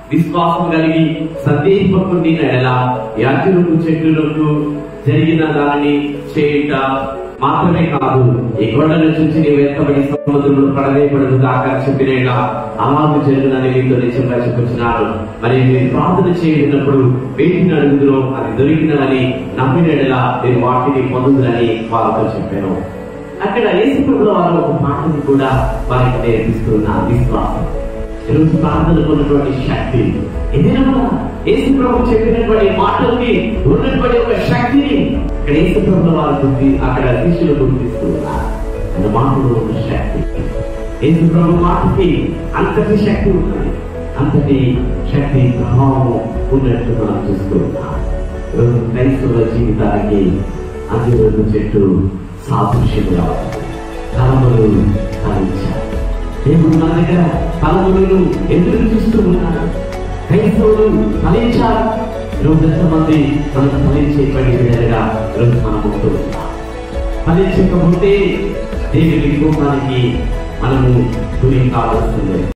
విశ్వాసం కలిగి సందేహింపకుండి ఎడల యాత్రులకు చెట్టులకు జరిగిన దానిని చేయుట మాత్రమే కాదు ఈ గొడవల నుంచి నీవు ఎత్తబడి సముద్రంలో పడవేయబడదు దాకా చెప్పినట్ల అలాగే జరుగునని మీతో నిజంగా చెప్పుచున్నాను మరి మీరు ప్రార్థన చేయనప్పుడు వేటిని అడుగుదురో అది దొరికినదని నమ్మినలా మీరు వాటిని పొందుదని వాళ్ళతో చెప్పాను అక్కడ యేసుప్రభుల వారు ఒక మాటను కూడా వారికి నేర్పిస్తున్నారు విశ్వాసం ఈరోజు ప్రార్థనకు ఉన్నటువంటి శక్తి ఏదైనా యేసు ప్రభు చెప్పినటువంటి మాటలకి ఉన్నటువంటి ఒక శక్తిని ఇక్కడ యేసు ప్రభుల వారు గుర్తి అక్కడ శిష్యులు గుర్తిస్తున్నారు ఆయన మాటలో ఉన్న శక్తి యేసు ప్రభు మాటకి అంతటి శక్తి ఉన్నది అంతటి శక్తి ప్రభావం ఉన్నట్టు మనం చూస్తున్నాం ఈరోజు క్రైస్తవుల జీవితానికి అంజూరు చెట్టు సాదృశ్యంగా ఉంది. తలములు తలించారు దేవుడు నా దగ్గర తలములను ఎదురు చూస్తూ ఉన్నాడు క్రైస్తవులు ఫలించారు ఈరోజు ఎంతమంది మనకు ఫలించే పడి విధంగా ఈరోజు మనం ఉంటూ ఉన్నాం ఫలించకపోతే దేవుడి కోపానికి మనము గురి కావాల్సిందే